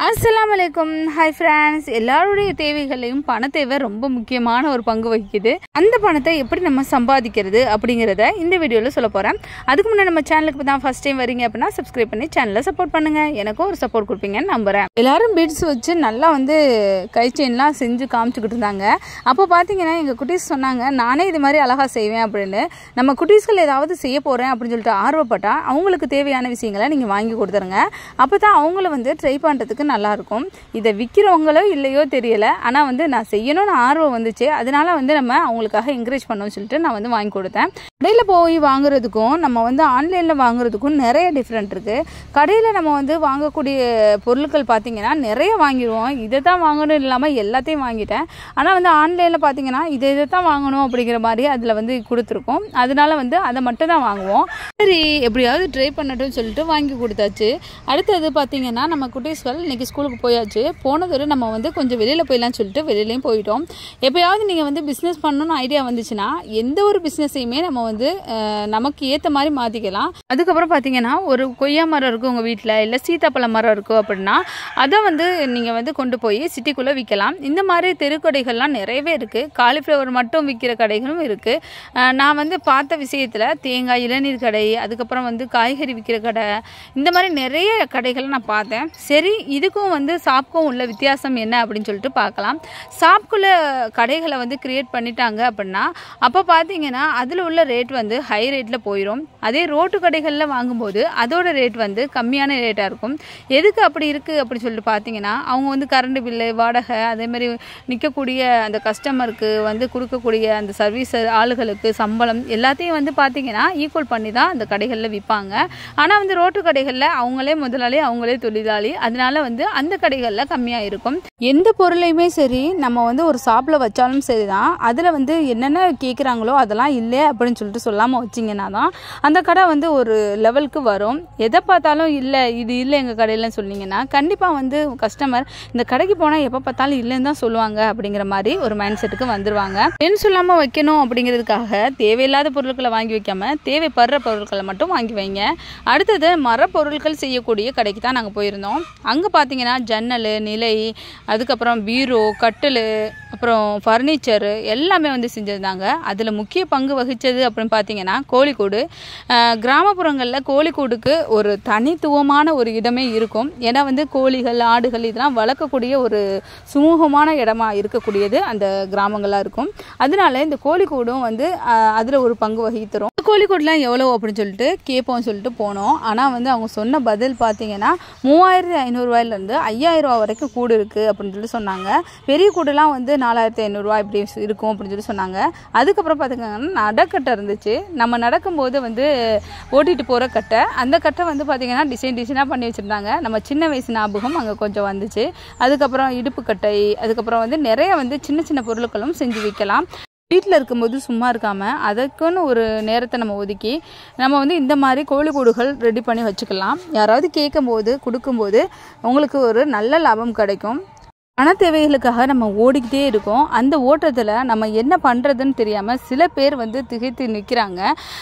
அஸ்ஸலாமு அலைக்கும் hi friends எல்லாருடைய தேவைகளையும் பண தேவை ரொம்ப முக்கியமான ஒரு பங்கு வகிக்குது அந்த பணத்தை எப்படி நம்ம சம்பாதிக்கிறது அப்படிங்கிறத இந்த வீடியோவில் சொல்ல போகிறேன் அதுக்கு முன்னாடி நம்ம சேனலுக்கு தான் ஃபர்ஸ்ட் டைம் வரீங்க அப்படின்னா சப்ஸ்கிரைப் பண்ணி சேனலை சப்போர்ட் பண்ணுங்கள் எனக்கும் ஒரு சப்போர்ட் கொடுப்பீங்கன்னு நம்புகிறேன் எல்லாரும் பீட்ஸ் வச்சு நல்லா வந்து கை செயின்லாம் செஞ்சு காமிச்சுக்கிட்டு இருந்தாங்க அப்போ பார்த்தீங்கன்னா எங்கள் குட்டீஸ் சொன்னாங்க நானே இது மாதிரி அழகாக செய்வேன் அப்படின்னு நம்ம குட்டீஸ்கள் ஏதாவது செய்ய போகிறேன் அப்படின்னு சொல்லிட்டு ஆர்வப்பட்டா அவங்களுக்கு தேவையான விஷயங்களை நீங்கள் வாங்கி கொடுத்துருங்க அப்போ தான் அவங்கள வந்து ட்ரை பண்ணுறதுக்கு நல்லாயிருக்கும் இதை விற்கிறவங்களோ இல்லையோ தெரியல ஆனால் வந்து நான் செய்யணும்னு ஆர்வம் வந்துச்சு அதனால வந்து நம்ம அவங்களுக்காக என்கரேஜ் பண்ணோம்னு சொல்லிட்டு நான் வந்து வாங்கி கொடுத்தேன் கடையில் போய் வாங்குறதுக்கும் நம்ம வந்து ஆன்லைனில் வாங்குறதுக்கும் நிறைய டிஃப்ரெண்ட் இருக்குது கடையில் நம்ம வந்து வாங்கக்கூடிய பொருட்கள் பார்த்தீங்கன்னா நிறைய வாங்கிடுவோம் இதை தான் வாங்கணும் இல்லாமல் எல்லாத்தையும் வாங்கிட்டேன் ஆனால் வந்து ஆன்லைனில் பார்த்தீங்கன்னா இதை இதை தான் வாங்கணும் அப்படிங்கிற மாதிரி அதில் வந்து கொடுத்துருக்கோம் அதனால வந்து அதை மட்டும் தான் வாங்குவோம் சரி எப்படியாவது ட்ரை பண்ணட்டும்னு சொல்லிட்டு வாங்கி கொடுத்தாச்சு அடுத்தது பார்த்தீங்கன்னா நம்ம குட்டீஸ்கள் இன்றைக்கி ஸ்கூலுக்கு போயாச்சு போனதோட நம்ம வந்து கொஞ்சம் வெளியில் போயிடலாம்னு சொல்லிட்டு வெளியிலையும் போயிட்டோம் எப்போயாவது நீங்கள் வந்து பிஸ்னஸ் பண்ணணும்னு ஐடியா வந்துச்சுன்னா எந்த ஒரு பிஸ்னஸையுமே நம்ம வந்து அஹ், நமக்கு ஏற்ற மாதிரி மாற்றிக்கலாம் அதுக்கப்புறம் பார்த்தீங்கன்னா ஒரு கொய்யா மரம் இருக்கும் உங்கள் வீட்டில் இல்லை சீத்தாப்பழ மரம் இருக்கும் அப்படின்னா அதை வந்து நீங்கள் வந்து கொண்டு போய் சிட்டிக்குள்ளே விற்கலாம் இந்த மாதிரி தெருக்கடைகள்லாம் நிறையவே இருக்குது காலிஃப்ளவர் மட்டும் விற்கிற கடைகளும் இருக்குது நான் வந்து பார்த்த விஷயத்தில் தேங்காய் இளநீர் கடை அதுக்கப்புறம் வந்து காய்கறி விற்கிற கடை இந்த மாதிரி நிறைய கடைகளை நான் பார்த்தேன் சரி இதுக்கும் வந்து ஷாப்க்கும் உள்ள வித்தியாசம் என்ன அப்படின்னு சொல்லிட்டு பார்க்கலாம் ஷாப்குள்ளே கடைகளை வந்து கிரியேட் பண்ணிட்டாங்க அப்படின்னா அப்போ பார்த்தீங்கன்னா அதில் உள்ள ரேட் வந்து ஹை ரேட்டில் போயிடும் அதே ரோட்டு கடைகளில் வாங்கும்போது அதோட ரேட் வந்து கம்மியான ரேட்டாக இருக்கும் எதுக்கு அப்படி இருக்குது அப்படின்னு சொல்லிட்டு பார்த்தீங்கன்னா அவங்க வந்து கரண்ட் பில்லு வாடகை அதே மாதிரி நிற்கக்கூடிய அந்த கஸ்டமருக்கு வந்து கொடுக்கக்கூடிய அந்த சர்வீஸ் ஆளுகளுக்கு சம்பளம் எல்லாத்தையும் வந்து பார்த்தீங்கன்னா ஈக்குவல் பண்ணி தான் அந்த கடைகளில் விற்பாங்க ஆனால் வந்து ரோட்டு கடைகளில் அவங்களே முதலாளி அவங்களே தொழிலாளி அதனால வந்து அந்த கடைகளில் கம்மியாக இருக்கும் எந்த பொருளையுமே சரி நம்ம வந்து ஒரு ஷாப்பில் வச்சாலும் சரி தான் அதில் வந்து என்னென்ன கேட்குறாங்களோ அதெல்லாம் இல்லை அப்படின்னு சொல்லிட்டு சொல்லாமல் வச்சிங்கன்னா தான் அந்த கடை வந்து ஒரு லெவலுக்கு வரும் எதை பார்த்தாலும் இல்லை இது இல்லை எங்கள் கடையிலன்னு சொன்னீங்கன்னா கண்டிப்பாக வந்து கஸ்டமர் இந்த கடைக்கு போனால் எப்போ பார்த்தாலும் இல்லைன்னு தான் சொல்லுவாங்க அப்படிங்கிற மாதிரி ஒரு மைண்ட் செட்டுக்கு வந்துருவாங்க ஏன்னு சொல்லாமல் வைக்கணும் அப்படிங்கிறதுக்காக தேவையில்லாத பொருட்களை வாங்கி வைக்காம தேவைப்படுற பொருட்களை மட்டும் வாங்கி வைங்க அடுத்தது மரப்பொருட்கள் செய்யக்கூடிய கடைக்கு தான் நாங்கள் போயிருந்தோம் அங்கே பார்த்தீங்கன்னா ஜன்னல் நிலை அதுக்கப்புறம் பீரோ கட்டில் அப்புறம் ஃபர்னிச்சரு எல்லாமே வந்து செஞ்சுருந்தாங்க அதில் முக்கிய பங்கு வகித்தது அப்படின்னு பார்த்தீங்கன்னா கோழிக்கூடு அஹ், கிராமப்புறங்களில் கோழிக்கூடுக்கு ஒரு தனித்துவமான ஒரு இடமே இருக்கும் ஏன்னா வந்து கோழிகள் ஆடுகள் இதெல்லாம் வளர்க்கக்கூடிய ஒரு சுமூகமான இடமா இருக்கக்கூடியது அந்த கிராமங்களாக இருக்கும் அதனால இந்த கோழிக்கூடும் வந்து அதில் ஒரு பங்கு வகித்துரும் கோழிக்கூடலாம் எவ்வளோ அப்படின்னு சொல்லிட்டு கேட்போம்னு சொல்லிட்டு போனோம் ஆனால் வந்து அவங்க சொன்ன பதில் பார்த்தீங்கன்னா மூவாயிரத்தி ஐநூறுரூவாயிலேருந்து ஐயாயிரம் ரூபா வரைக்கும் கூடு இருக்குது அப்படின்னு சொல்லி சொன்னாங்க பெரிய கூடுலாம் வந்து நாலாயிரத்தி ஐநூறுரூவா இப்படி இருக்கும் அப்படின்னு சொல்லி சொன்னாங்க அதுக்கப்புறம் பார்த்துக்கிங்கன்னா நடக்கட்டை இருந்துச்சு நம்ம நடக்கும்போது வந்து ஓட்டிட்டு போகிற கட்டை அந்த கட்டை வந்து பார்த்திங்கன்னா டிசைன் டிசைனாக பண்ணி வச்சுருந்தாங்க நம்ம சின்ன வயசு ஞாபகம் அங்கே கொஞ்சம் வந்துச்சு அதுக்கப்புறம் இடுப்பு கட்டை அதுக்கப்புறம் வந்து நிறைய வந்து சின்ன சின்ன பொருட்களும் செஞ்சு விற்கலாம் வீட்டில் இருக்கும்போது சும்மா இருக்காமல் அதுக்குன்னு ஒரு நேரத்தை நம்ம ஒதுக்கி நம்ம வந்து இந்த மாதிரி கோழிக்கூடுகள் ரெடி பண்ணி வச்சுக்கலாம் யாராவது கேட்கும்போது கொடுக்கும்போது உங்களுக்கு ஒரு நல்ல லாபம் கிடைக்கும் பண தேவைகளுக்காக நம்ம ஓடிக்கிட்டே இருக்கோம் அந்த ஓட்டத்தில் நம்ம என்ன பண்ணுறதுன்னு தெரியாமல் சில பேர் வந்து திகைத்து நிற்கிறாங்க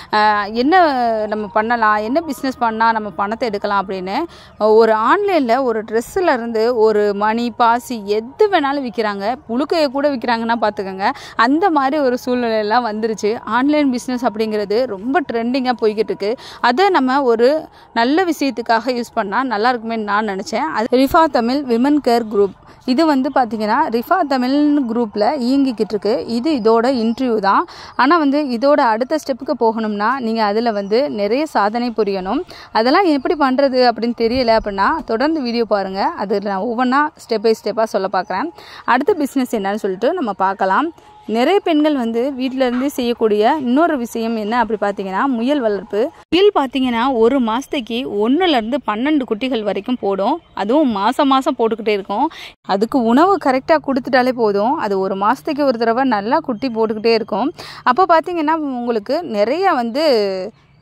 என்ன நம்ம பண்ணலாம் என்ன பிஸ்னஸ் பண்ணால் நம்ம பணத்தை எடுக்கலாம் அப்படின்னு ஒரு ஆன்லைனில் ஒரு ட்ரெஸ்ஸில் இருந்து ஒரு மணி பாசி எது வேணாலும் விற்கிறாங்க புழுக்கையை கூட விற்கிறாங்கன்னா பார்த்துக்கோங்க அந்த மாதிரி ஒரு சூழ்நிலையெல்லாம் வந்துருச்சு ஆன்லைன் பிஸ்னஸ் அப்படிங்கிறது ரொம்ப ட்ரெண்டிங்காக போய்கிட்டு இருக்கு அதை நம்ம ஒரு நல்ல விஷயத்துக்காக யூஸ் பண்ணால் நல்லா இருக்குமே நான் நினச்சேன் அது Rifa Tamil women care group இது வந்து பார்த்தீங்கன்னா ரிஃபா தமிழ் குரூப்பில் இயங்கிக்கிட்டு இருக்கு இது இதோட இன்டர்வியூ தான் ஆனால் வந்து இதோட அடுத்த ஸ்டெப்புக்கு போகணும்னா நீங்கள் அதில் வந்து நிறைய சாதனை புரியணும் அதெல்லாம் எப்படி பண்ணுறது அப்படின்னு தெரியல அப்படின்னா தொடர்ந்து வீடியோ பாருங்கள் அது நான் ஒவ்வொன்றா ஸ்டெப் பை ஸ்டெப்பாக சொல்ல பார்க்குறேன் அடுத்த பிஸ்னஸ் என்னன்னு சொல்லிட்டு நம்ம பார்க்கலாம் நிறைய பெண்கள் வந்து வீட்டில இருந்து செய்யக்கூடிய இன்னொரு விஷயம் என்ன அப்படி பார்த்தீங்கன்னா முயல் வளர்ப்பு முயல் பார்த்தீங்கன்னா ஒரு மாதத்துக்கு ஒன்றுலேருந்து பன்னெண்டு குட்டிகள் வரைக்கும் போடும் அதுவும் மாதம் மாதம் போட்டுக்கிட்டே இருக்கும் அதுக்கு உணவு கரெக்டாக கொடுத்துட்டாலே போதும் அது ஒரு மாதத்துக்கு ஒரு தடவை நல்லா குட்டி போட்டுக்கிட்டே இருக்கும் அப்போ பார்த்தீங்கன்னா உங்களுக்கு நிறைய வந்து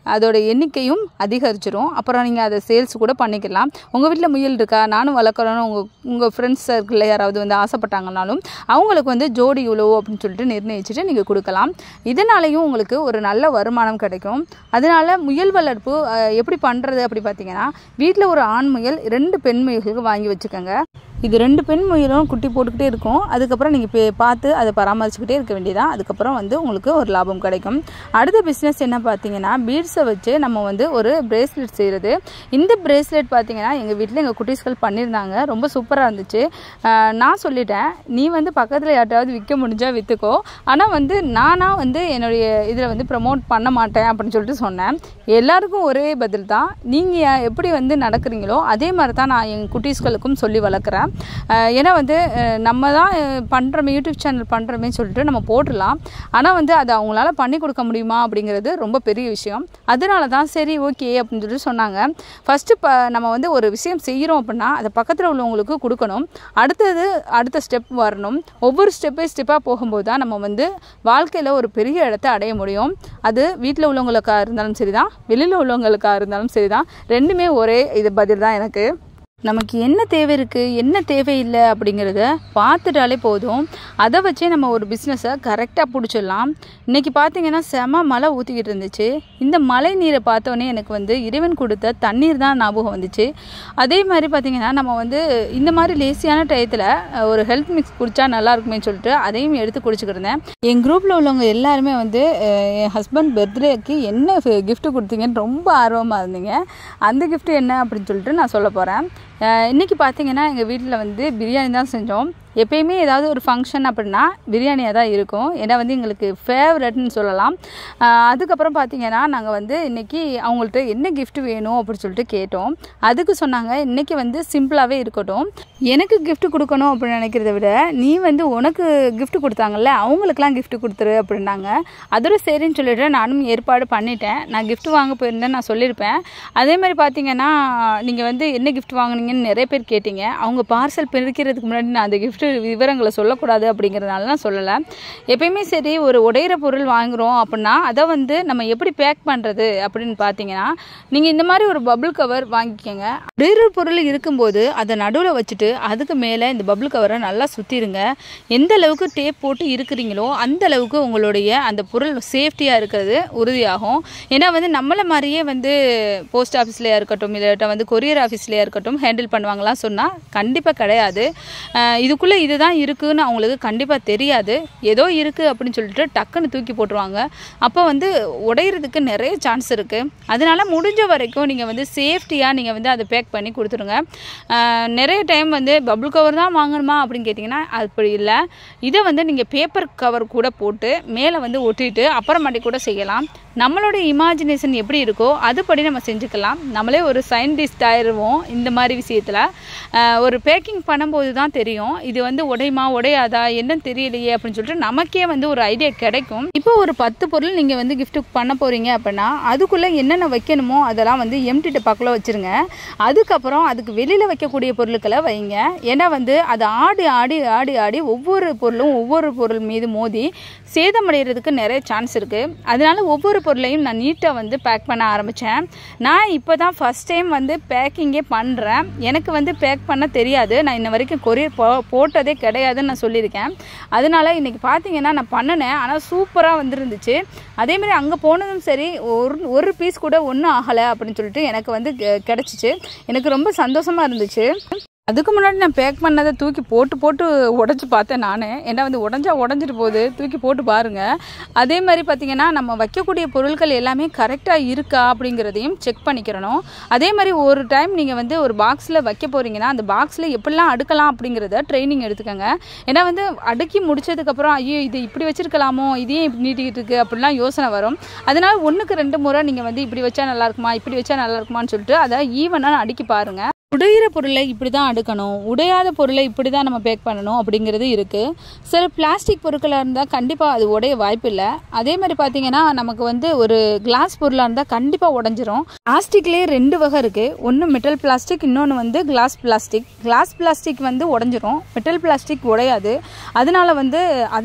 அதோட எண்ணிக்கையும் அதிகரிச்சிரும் அப்புறம் நீங்கள் அதை சேல்ஸ் கூட பண்ணிக்கலாம் உங்கள் வீட்டில் முயல் இருக்கா நானும் வளர்க்குறேன்னு உங்கள் உங்கள் ஃப்ரெண்ட்ஸ் சர்க்கிளில் யாராவது வந்து ஆசைப்பட்டாங்கனாலும் அவங்களுக்கு வந்து ஜோடி இவ்வளோ அப்படின்னு சொல்லிட்டு நிர்ணயிச்சுட்டு நீங்கள் கொடுக்கலாம் இதனாலையும் உங்களுக்கு ஒரு நல்ல வருமானம் கிடைக்கும் அதனால முயல் வளர்ப்பு அஹ், எப்படி பண்ணுறது அப்படி பார்த்தீங்கன்னா வீட்டில் ஒரு ஆண் முயல் ரெண்டு பெண் முயல்களுக்கு வாங்கி வச்சுக்கோங்க இது ரெண்டு பெண் முயலும் குட்டி போட்டுக்கிட்டே இருக்கும் அதுக்கப்புறம் நீங்கள் பே பார்த்து அதை பராமரிச்சுக்கிட்டே இருக்க வேண்டியதான் அதுக்கப்புறம் வந்து உங்களுக்கு ஒரு லாபம் கிடைக்கும் அடுத்த பிஸ்னஸ் என்ன பார்த்தீங்கன்னா பீட்ஸை வச்சு நம்ம வந்து ஒரு பிரேஸ்லெட் செய்கிறது இந்த பிரேஸ்லெட் பார்த்தீங்கன்னா எங்கள் வீட்டில் எங்கள் குட்டீஸ்கள் பண்ணியிருந்தாங்க ரொம்ப சூப்பராக இருந்துச்சு ஆஹ் நான் சொல்லிட்டேன் நீ வந்து பக்கத்தில் யார்ட்டாவது விற்க முடிஞ்சால் விற்றுக்கோ ஆனால் வந்து நானாக வந்து என்னுடைய இதில் வந்து ப்ரமோட் பண்ண மாட்டேன் அப்படின்னு சொல்லிட்டு சொன்னேன் எல்லாருக்கும் ஒரே பதில் தான் நீங்கள் எப்படி வந்து நடக்கிறீங்களோ அதே மாதிரி தான் நான் என் குட்டீஸ்களுக்கும் சொல்லி வளர்க்குறேன் அஹ் ஏன்னா வந்து அஹ் நம்ம தான் பண்ணுறோமே யூடியூப் சேனல் பண்ணுறோமே சொல்லிட்டு நம்ம போட்டுடலாம் ஆனால் வந்து அதை அவங்களால பண்ணி கொடுக்க முடியுமா அப்படிங்கிறது ரொம்ப பெரிய விஷயம் அதனால தான் சரி ஓகே அப்படின்னு சொல்லிட்டு சொன்னாங்க ஃபஸ்ட்டு இப்போ நம்ம வந்து ஒரு விஷயம் செய்கிறோம் அப்படின்னா அதை பக்கத்தில் உள்ளவங்களுக்கு கொடுக்கணும் அடுத்தது அடுத்த ஸ்டெப் வரணும் ஒவ்வொரு ஸ்டெப் பை ஸ்டெப்பாக போகும்போது தான் நம்ம வந்து வாழ்க்கையில் ஒரு பெரிய இடத்த அடைய முடியும் அது வீட்டில் உள்ளவங்களுக்காக இருந்தாலும் சரி தான் வெளியில் உள்ளவங்களுக்காக இருந்தாலும் சரி தான் ரெண்டுமே ஒரே இது பதில் தான் எனக்கு நமக்கு என்ன தேவை இருக்குது என்ன தேவையில்லை அப்படிங்கிறத பார்த்துட்டாலே போதும் அதை வச்சே நம்ம ஒரு பிஸ்னஸை கரெக்டாக பிடிச்சிடலாம் இன்றைக்கி பார்த்தீங்கன்னா செம மழை ஊற்றிக்கிட்டு இருந்துச்சு இந்த மழை நீரை பார்த்தோன்னே எனக்கு வந்து இறைவன் கொடுத்த தண்ணீர் தான் ஞாபகம் வந்துச்சு அதே மாதிரி பார்த்தீங்கன்னா நம்ம வந்து இந்த மாதிரி லேசியான டயத்தில் ஒரு ஹெல்த் மிக்ஸ் குடித்தா நல்லா இருக்குமே சொல்லிட்டு அதையும் எடுத்து குடிச்சுக்கிருந்தேன் என் குரூப்பில் உள்ளவங்க எல்லாருமே வந்து அஹ், என் ஹஸ்பண்ட் பர்த்டேக்கு என்ன கிஃப்ட் கொடுத்தீங்கன்னு ரொம்ப ஆர்வமாக இருந்தீங்க அந்த gift என்ன அப்படின்னு சொல்லிட்டு நான் சொல்ல போகிறேன் இன்றைக்கி பார்த்தீங்கன்னா எங்கள் வீட்டில் வந்து பிரியாணி தான் செஞ்சோம் எப்பயுமே ஏதாவது ஒரு ஃபங்க்ஷன் அப்படின்னா பிரியாணியாக தான் இருக்கும் ஏன்னா வந்து எங்களுக்கு ஃபேவரட்னு சொல்லலாம் அஹ் அதுக்கப்புறம் பார்த்தீங்கன்னா நாங்கள் வந்து இன்றைக்கி அவங்கள்ட்ட என்ன gift வேணும் அப்படின்னு சொல்லிட்டு கேட்டோம் அதுக்கு சொன்னாங்க இன்றைக்கி வந்து சிம்பிளாகவே இருக்கட்டும் எனக்கு gift கொடுக்கணும் அப்படின்னு நினைக்கிறத விட நீ வந்து உனக்கு gift கொடுத்தாங்கல்ல அவங்களுக்குலாம் gift கொடுத்துரு அப்படின்னாங்க அதோட சரின்னு சொல்லிட்டு நானும் ஏற்பாடு பண்ணிட்டேன் நான் gift வாங்க போயிருந்தேன் நான் சொல்லியிருப்பேன் அதே மாதிரி பார்த்தீங்கன்னா நீங்கள் வந்து என்ன gift வாங்குனீங்கன்னு நிறைய பேர் கேட்டீங்க அவங்க பார்சல் பிரிக்கிறதுக்கு முன்னாடி நான் அந்த gift விவரங்களை சொல்லக்கூடாது அப்படிங்கிறதுனால நான் சொல்லலை எப்பயுமே சரி ஒரு உடையிற பொருள் வாங்குகிறோம் அப்படின்னா அதை வந்து நம்ம எப்படி பேக் பண்ணுறது அப்படின்னு பார்த்தீங்கன்னா நீங்கள் இந்த மாதிரி ஒரு பபுள் கவர் வாங்கிக்கோங்க உடையிற பொருள் இருக்கும்போது அதை நடுவில் வச்சுட்டு அதுக்கு மேலே இந்த பபுள் கவரை நல்லா சுற்றிடுங்க எந்த அளவுக்கு டேப் போட்டு இருக்கிறீங்களோ அந்த அளவுக்கு உங்களுடைய அந்த பொருள் சேஃப்டியாக இருக்கிறது உறுதியாகும் ஏன்னா வந்து நம்மளை மாதிரியே வந்து போஸ்ட் ஆஃபீஸ்லையா இருக்கட்டும் இல்லாட்ட வந்து கொரியர் ஆஃபீஸ்லையா இருக்கட்டும் ஹேண்டில் பண்ணுவாங்களாம் சொன்னால் கண்டிப்பாக கிடையாது அஹ் இதுக்குள்ளே இதுதான் இருக்குன்னு அவங்களுக்கு கண்டிப்பாக தெரியாது ஏதோ இருக்குது அப்படின்னு சொல்லிட்டு டக்குன்னு தூக்கி போட்டுருவாங்க அப்போ வந்து உடையிறதுக்கு நிறைய சான்ஸ் இருக்குது அதனால முடிஞ்ச வரைக்கும் நீங்கள் வந்து சேஃப்டியாக நீங்கள் வந்து அதை பேக் பண்ணி கொடுத்துருங்க அஹ் நிறைய டைம் வந்து பபுள் கவர் தான் வாங்கணுமா அப்படின்னு கேட்டிங்கன்னா அப்படி இல்லை இதை வந்து நீங்கள் பேப்பர் கவர் கூட போட்டு மேலே வந்து ஒட்டிட்டு அப்புறமாட்டி கூட செய்யலாம் நம்மளுடைய இமேஜினேஷன் எப்படி இருக்கோ அதுபடி நம்ம செஞ்சுக்கலாம் நம்மளே ஒரு சயின்டிஸ்ட் ஆயிடுவோம் இந்த மாதிரி விஷயத்தில் ஒரு பேக்கிங் பண்ணும்போது தான் தெரியும் இது வந்து உடையுமா உடையாதா என்னன்னு தெரியலையே அப்படின்னு சொல்லிட்டு நமக்கே வந்து ஒரு ஐடியா கிடைக்கும் இப்போ ஒரு பத்து பொருள் நீங்கள் வந்து gift பண்ண போகிறீங்க அப்படின்னா அதுக்குள்ளே என்னென்ன வைக்கணுமோ அதெல்லாம் வந்து எம்டி டப்பாக்குள்ளே வச்சுருங்க அதுக்கப்புறம் அதுக்கு வெளியில் வைக்கக்கூடிய பொருட்களை வைங்க ஏன்னா வந்து அது ஆடி ஆடி ஆடி ஆடி ஒவ்வொரு பொருளும் ஒவ்வொரு பொருள் மீது மோதி சேதமடைகிறதுக்கு நிறைய சான்ஸ் இருக்குது அதனால ஒவ்வொரு பொருளையும் நான் நீட்டாக வந்து பேக் பண்ண ஆரம்பித்தேன் நான் இப்போ தான் ஃபஸ்ட் டைம் வந்து பேக்கிங்கே பண்ணுறேன் எனக்கு வந்து பேக் பண்ண தெரியாது நான் இன்ன வரைக்கும் கொரியர் போ போட்டதே கிடையாதுன்னு நான் சொல்லியிருக்கேன் அதனால இன்றைக்கி பார்த்தீங்கன்னா நான் பண்ணினேன் ஆனால் சூப்பராக வந்துருந்துச்சு அதேமாதிரி அங்கே போனதும் சரி ஒரு ஒரு பீஸ் கூட ஒன்றும் ஆகலை அப்படின்னு சொல்லிட்டு எனக்கு வந்து கெ- கிடச்சிச்சு எனக்கு ரொம்ப சந்தோஷமாக இருந்துச்சு அதுக்கு முன்னாடி நான் பேக் பண்ணதை தூக்கி போட்டு போட்டு உடச்சி பார்த்தேன் நான் ஏன்னா வந்து உடஞ்சா உடஞ்சிட்டு போகுது தூக்கி போட்டு பாருங்கள் அதே மாதிரி பார்த்தீங்கன்னா நம்ம வைக்கக்கூடிய பொருட்கள் எல்லாமே கரெக்டாக இருக்கா அப்படிங்கிறதையும் செக் பண்ணிக்கிறணும் அதே மாதிரி ஒரு டைம் நீங்கள் வந்து ஒரு பாக்ஸில் வைக்க போகிறீங்கன்னா அந்த பாக்ஸில் எப்படிலாம் அடுக்கலாம் அப்படிங்கிறத ட்ரைனிங் எடுத்துக்கோங்க ஏன்னா வந்து அடுக்கி முடிச்சதுக்கப்புறம் ஐயோ இது இப்படி வச்சிருக்கலாமோ இதே இப்படி நீட்டிக்கிட்டு இருக்கு அப்படிலாம் யோசனை வரும் அதனால ஒன்றுக்கு ரெண்டு முறை நீங்கள் வந்து இப்படி வச்சா நல்லா இருக்குமா இப்படி வச்சா நல்லா இருக்குமான்னு சொல்லிட்டு அதை ஈவனாக அடுக்கி பாருங்கள் உடையிற பொருளை இப்படி தான் அடுக்கணும் உடையாத பொருளை இப்படி தான் நம்ம பேக் பண்ணணும் அப்படிங்கிறது இருக்குது சில பிளாஸ்டிக் பொருட்களாக இருந்தால் கண்டிப்பாக அது உடைய வாய்ப்பு இல்லை அதே மாதிரி பார்த்தீங்கன்னா நமக்கு வந்து ஒரு கிளாஸ் பொருளாக இருந்தால் கண்டிப்பாக உடஞ்சிரும் பிளாஸ்டிக்லேயே ரெண்டு வகை இருக்குது ஒன்று மெட்டல் பிளாஸ்டிக் இன்னொன்று வந்து கிளாஸ் பிளாஸ்டிக் கிளாஸ் பிளாஸ்டிக் வந்து உடஞ்சிரும் மெட்டல் பிளாஸ்டிக் உடையாது அதனால வந்து அதையும்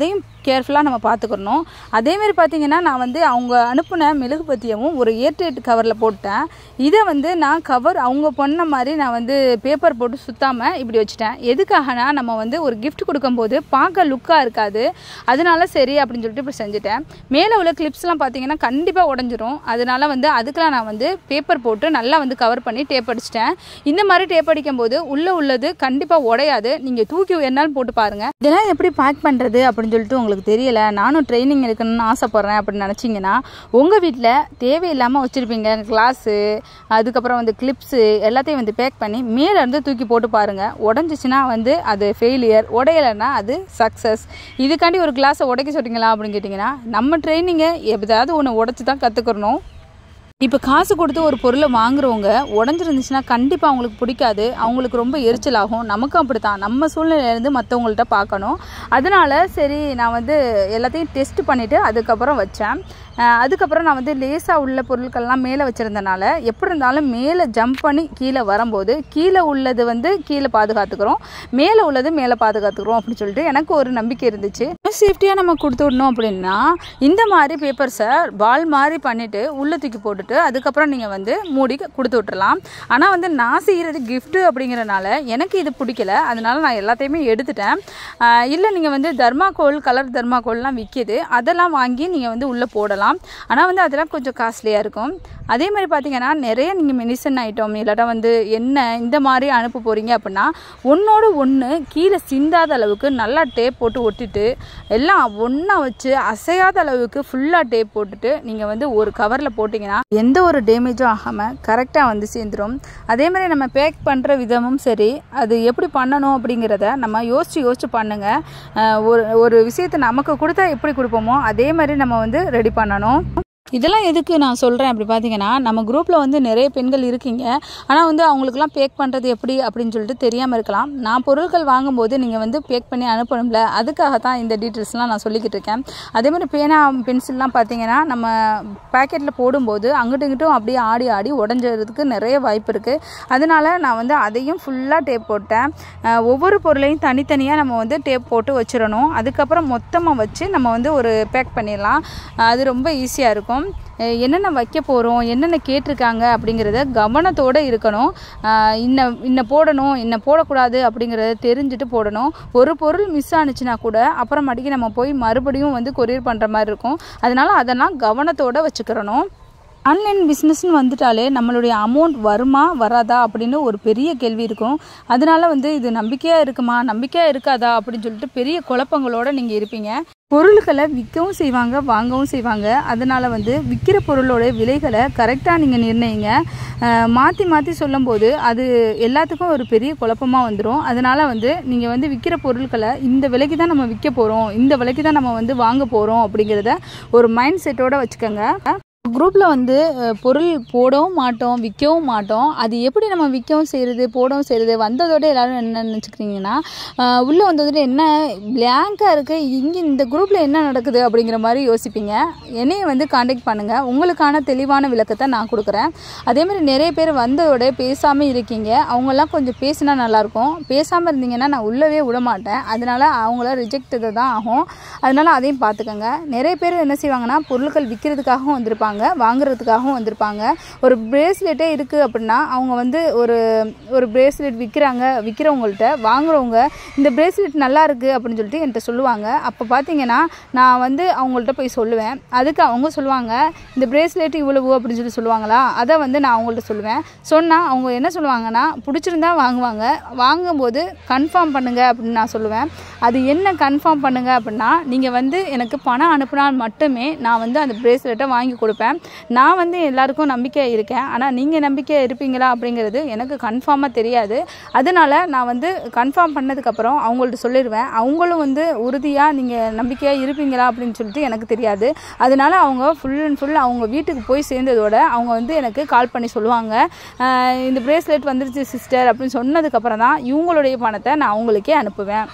கேர்ஃபுல்லாக நம்ம பார்த்துக்கணும் அதேமாரி பார்த்தீங்கன்னா நான் வந்து அவங்க அனுப்பின மெழுகுபத்தியவும் ஒரு ஏர்டைட் கவரில் போட்டேன் இதை வந்து நான் கவர் அவங்க பண்ண மாதிரி நான் வந்து பேப்பர் போட்டு சுத்தாமல் இப்படி வச்சுட்டேன் எதுக்காகனா நம்ம வந்து ஒரு கிஃப்ட் கொடுக்கும்போது பார்க்க லுக்காக இருக்காது அதனால சரி அப்படின்னு சொல்லிட்டு இப்படி செஞ்சுட்டேன் மேலே உள்ள கிளிப்ஸ்லாம் பார்த்தீங்கன்னா கண்டிப்பாக உடஞ்சிரும் அதனால வந்து அதுக்கெலாம் நான் வந்து பேப்பர் போட்டு நல்லா வந்து கவர் பண்ணி டேப் அடிச்சிட்டேன் இந்த மாதிரி டேப் அடிக்கும் போது உள்ளே உள்ளது கண்டிப்பாக உடையாது நீங்கள் தூக்கி வேணாலும் போட்டு பாருங்கள் இதெல்லாம் எப்படி பேக் பண்ணுறது அப்படின்னு சொல்லிட்டு உங்களுக்கு தெரியல நானும் ட்ரைனிங் எடுக்கணும்னு ஆசைப்பட்றேன் அப்படின்னு நினச்சிங்கன்னா உங்கள் வீட்டில் தேவையில்லாமல் வச்சுருப்பீங்க கிளாஸு அதுக்கப்புறம் வந்து கிளிப்ஸு எல்லாத்தையும் வந்து பேக் பண்ணி மேலே இருந்து தூக்கி போட்டு பாருங்கள் உடஞ்சிச்சின்னா வந்து அது ஃபெயிலியர் உடையலைன்னா அது சக்ஸஸ் இதுக்காண்டி ஒரு கிளாஸை உடைக்க சொல்கிறீங்களா அப்படின்னு கேட்டிங்கன்னா நம்ம ட்ரைனிங்கை எப்போதாவது ஒன்று உடச்சி தான் கற்றுக்கணும் இப்போ காசு கொடுத்து ஒரு பொருளை வாங்குறவங்க உடஞ்சிருந்துச்சுன்னா கண்டிப்பாக அவங்களுக்கு பிடிக்காது அவங்களுக்கு ரொம்ப எரிச்சல் ஆகும் நமக்கும் அப்படி தான் நம்ம சூழ்நிலையிலேருந்து மற்றவங்கள்ட்ட பார்க்கணும் அதனால சரி நான் வந்து எல்லாத்தையும் டெஸ்ட் பண்ணிவிட்டு அதுக்கப்புறம் வச்சேன் அஹ் அதுக்கப்புறம் நான் வந்து லேசாக உள்ள பொருட்கள்லாம் மேலே வச்சுருந்தனால எப்படி இருந்தாலும் மேலே ஜம்ப் பண்ணி கீழே வரும்போது கீழே உள்ளது வந்து கீழே பாதுகாத்துக்கிறோம் மேலே உள்ளது மேலே பாதுகாத்துக்கிறோம் அப்படின்னு சொல்லிட்டு எனக்கு ஒரு நம்பிக்கை இருந்துச்சு சேஃப்டியாக நம்ம கொடுத்து விடணும் அப்படின்னா இந்த மாதிரி பேப்பர்ஸை பால் மாதிரி பண்ணிவிட்டு உள்ளே தூக்கி போட்டுட்டு அதுக்கப்புறம் நீங்கள் வந்து மூடி கொடுத்து விட்டுறலாம் ஆனால் வந்து நான் செய்கிறது gift அப்படிங்கிறனால எனக்கு இது பிடிக்கல அதனால நான் எல்லாத்தையுமே எடுத்துட்டேன் ஆஹ் இல்லை நீங்கள் வந்து தர்மாக்கோல் கலர் தர்மாக்கோல்லாம் விற்கிது அதெல்லாம் வாங்கி நீங்கள் வந்து உள்ளே போடலாம் ஆனால் வந்து அதெல்லாம் கொஞ்சம் காஸ்ட்லியாக இருக்கும் அதே மாதிரி பார்த்தீங்கன்னா நிறைய நீங்கள் மெடிசன் ஐட்டம் இல்லாட்டா வந்து என்ன இந்த மாதிரி அனுப்ப போகிறீங்க அப்படின்னா ஒன்றோடு ஒன்று கீழே சிந்தாத அளவுக்கு நல்லா டேப் போட்டு ஒட்டிட்டு எல்லாம் ஒன்றா வச்சு அசையாத அளவுக்கு ஃபுல்லாக டேப் போட்டுட்டு நீங்கள் வந்து ஒரு கவரில் போட்டிங்கன்னா எந்த ஒரு டேமேஜும் ஆகாமல் கரெக்டாக வந்து சேர்ந்துடும் அதே மாதிரி நம்ம பேக் பண்ணுற விதமும் சரி அது எப்படி பண்ணணும் அப்படிங்கிறத நம்ம யோசித்து யோசித்து பண்ணுங்கள் அஹ் ஒரு ஒரு விஷயத்தை நமக்கு கொடுத்தா எப்படி கொடுப்போமோ அதே மாதிரி நம்ம வந்து ரெடி பண்ணணும் இதெல்லாம் எதுக்கு நான் சொல்கிறேன் அப்படி பார்த்தீங்கன்னா நம்ம குரூப்பில் வந்து நிறைய பெண்கள் இருக்கீங்க ஆனால் வந்து அவங்களுக்குலாம் பேக் பண்ணுறது எப்படி அப்படின்னு சொல்லிட்டு தெரியாமல் இருக்கலாம் நான் பொருட்கள் வாங்கும்போது நீங்கள் வந்து பேக் பண்ணி அனுப்பணும்ல அதுக்காக தான் இந்த டீட்டெயில்ஸ்லாம் நான் சொல்லிக்கிட்டு இருக்கேன் அதே மாதிரி பேனா பென்சில்லாம் பார்த்தீங்கன்னா நம்ம பேக்கெட்டில் போடும்போது அங்கிட்டும் இங்கிட்டும் அப்படியே ஆடி ஆடி உடஞ்சதுக்கு நிறைய வாய்ப்பு இருக்குது அதனால நான் வந்து அதையும் ஃபுல்லாக டேப் போட்டேன் அஹ் ஒவ்வொரு பொருளையும் தனித்தனியாக நம்ம வந்து டேப் போட்டு வச்சிடணும் அதுக்கப்புறம் மொத்தமாக வச்சு நம்ம வந்து ஒரு பேக் பண்ணிடலாம் அஹ் அது ரொம்ப ஈஸியாக இருக்கும் அஹ் என்னென்ன வைக்க போகிறோம் என்னென்ன கேட்டிருக்காங்க அப்படிங்கிறத கவனத்தோடு இருக்கணும் அஹ் இன்ன இன்ன போடணும் இன்ன போடக்கூடாது அப்படிங்கிறத தெரிஞ்சுட்டு போடணும் ஒரு பொருள் மிஸ் ஆனுச்சுன்னா கூட அப்புறமாட்டிக்கு நம்ம போய் மறுபடியும் வந்து கொரியர் பண்ணுற மாதிரி இருக்கும் அதனால அதெல்லாம் கவனத்தோடு வச்சுக்கிறணும் ஆன்லைன் பிஸ்னஸ்னு வந்துட்டாலே நம்மளுடைய அமௌண்ட் வருமா வராதா அப்படின்னு ஒரு பெரிய கேள்வி இருக்கும் அதனால வந்து இது நம்பிக்கையாக இருக்குமா நம்பிக்கையாக இருக்காதா அப்படின்னு சொல்லிட்டு பெரிய குழப்பங்களோட நீங்கள் இருப்பீங்க பொருட்களை விற்கவும் செய்வாங்க வாங்கவும் செய்வாங்க அதனால் வந்து விற்கிற பொருளோட விலைகளை கரெக்டாக நீங்கள் நிர்ணயிங்க மாற்றி மாற்றி சொல்லும்போது அது எல்லாத்துக்கும் ஒரு பெரிய குழப்பமாக வந்துடும் அதனால் வந்து நீங்கள் வந்து விற்கிற பொருட்களை இந்த விலைக்கு தான் நம்ம விற்க போகிறோம் இந்த விலைக்கு தான் நம்ம வந்து வாங்க போகிறோம் அப்படிங்கிறத ஒரு மைண்ட் செட்டோட வச்சுக்கோங்க குரூப்பில் வந்து அஹ், பொருள் போடவும் மாட்டோம் விற்கவும் மாட்டோம் அது எப்படி நம்ம விற்கவும் செய்கிறது போடவும் செய்கிறது வந்ததோட எல்லாரும் என்ன நினச்சிக்கிறீங்கன்னா உள்ளே வந்ததோட என்ன பிளாங்காக இருக்குது இங்கே இந்த குரூப்பில் என்ன நடக்குது அப்படிங்கிற மாதிரி யோசிப்பீங்க என்னையை வந்து காண்டாக்ட் பண்ணுங்கள் உங்களுக்கான தெளிவான விளக்கத்தை நான் கொடுக்குறேன் அதே மாதிரி நிறைய பேர் வந்ததோட பேசாமல் இருக்கீங்க அவங்கெல்லாம் கொஞ்சம் பேசினா நல்லாயிருக்கும் பேசாமல் இருந்தீங்கன்னா நான் உள்ளவே விட மாட்டேன் அதனால் அவங்கள ரிஜெக்ட் தான் ஆகும் அதனால் அதையும் பார்த்துக்கோங்க நிறைய பேர் என்ன செய்வாங்கன்னா பொருட்கள் விற்கிறதுக்காகவும் வந்திருப்பாங்க வாங்குறதுக்காகவும் வந்திருப்பாங்க ஒரு பிரேஸ்லெட்டே இருக்குது அப்படின்னா அவங்க வந்து ஒரு ஒரு பிரேஸ்லெட் விற்கிறாங்க விற்கிறவங்கள்ட்ட வாங்குறவங்க இந்த பிரேஸ்லெட் நல்லா இருக்குது அப்படின்னு சொல்லிட்டு என்கிட்ட சொல்லுவாங்க அப்போ பார்த்தீங்கன்னா நான் வந்து அவங்கள்ட்ட போய் சொல்லுவேன் அதுக்கு அவங்க சொல்லுவாங்க இந்த பிரேஸ்லெட் இவ்வளவு அப்படின்னு சொல்லி சொல்லுவாங்களா அதை வந்து நான் அவங்கள்ட்ட சொல்லுவேன் சொன்னால் அவங்க என்ன சொல்லுவாங்கன்னா பிடிச்சிருந்தா வாங்குவாங்க வாங்கும்போது கன்ஃபார்ம் பண்ணுங்க அப்படின்னு நான் சொல்லுவேன் அது என்ன கன்ஃபார்ம் பண்ணுங்க அப்படின்னா நீங்கள் வந்து எனக்கு பணம் அனுப்புனால் மட்டுமே நான் வந்து அந்த பிரேஸ்லெட்டை வாங்கி கொடுப்பேன் நான் வந்து எல்லாருக்கும் நம்பிக்கையாக இருக்கேன் ஆனால் நீங்கள் நம்பிக்கையாக இருப்பீங்களா அப்படிங்கிறது எனக்கு கன்ஃபார்மாக தெரியாது அதனால நான் வந்து கன்ஃபார்ம் பண்ணதுக்கப்புறம் அவங்கள்ட்ட சொல்லிடுவேன் அவங்களும் வந்து உறுதியாக நீங்கள் நம்பிக்கையாக இருப்பீங்களா அப்படின்னு சொல்லிட்டு எனக்கு தெரியாது அதனால அவங்க ஃபுல் அண்ட் ஃபுல் அவங்க வீட்டுக்கு போய் சேர்ந்ததோட அவங்க வந்து எனக்கு கால் பண்ணி சொல்லுவாங்க "ஆஹ் இந்த பிரேஸ்லெட் வந்துருச்சு சிஸ்டர் அப்படின்னு சொன்னதுக்கப்புறம் தான் இவங்களுடைய பணத்தை நான் அவங்களுக்கே அனுப்புவேன்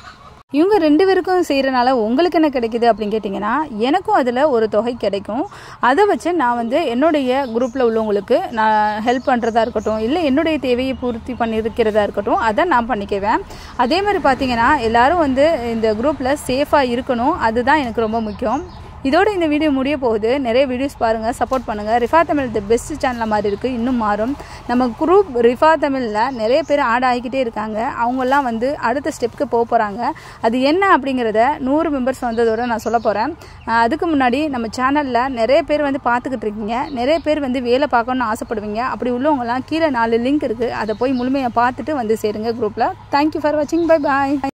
இவங்க ரெண்டு பேருக்கும் செய்கிறனால உங்களுக்கு என்ன கிடைக்குது அப்படின்னு கேட்டிங்கன்னா எனக்கும் அதில் ஒரு தொகை கிடைக்கும் அதை வச்சு நான் வந்து என்னுடைய குரூப்பில் உள்ளவங்களுக்கு நான் ஹெல்ப் பண்ணுறதா இருக்கட்டும் இல்லை என்னுடைய தேவையை பூர்த்தி பண்ணியிருக்கிறதா இருக்கட்டும் அதை நான் பண்ணிக்குவேன் அதே மாதிரி பார்த்தீங்கன்னா எல்லாரும் வந்து இந்த குரூப்பில் சேஃபாக இருக்கணும் அதுதான் எனக்கு ரொம்ப முக்கியம் இதோட இந்த வீடியோ முடிய போகுது நிறைய வீடியோஸ் பாருங்கள் சப்போர்ட் பண்ணுங்கள் Rifa Tamil the best channel மாதிரி இருக்குது இன்னும் மாறும் நம்ம குரூப் ரிஃபா தமிழில் நிறைய பேர் ஆட் ஆகிக்கிட்டே இருக்காங்க அவங்கெல்லாம் வந்து அடுத்த ஸ்டெப்புக்கு போக போகிறாங்க அது என்ன அப்படிங்கிறத நூறு மெம்பர்ஸ் வந்ததோட நான் சொல்ல போகிறேன் அதுக்கு முன்னாடி நம்ம சேனலில் நிறைய பேர் வந்து பார்த்துக்கிட்டு இருக்கீங்க நிறைய பேர் வந்து வேலை பார்க்கணுன்னு ஆசைப்படுவீங்க அப்படி உள்ளவங்கலாம் கீழே நாலு லிங்க் இருக்குது அதை போய் முழுமையாக பார்த்துட்டு வந்து சேருங்க குரூப்பில் தேங்க்யூ ஃபார் வாட்சிங் பை பாய்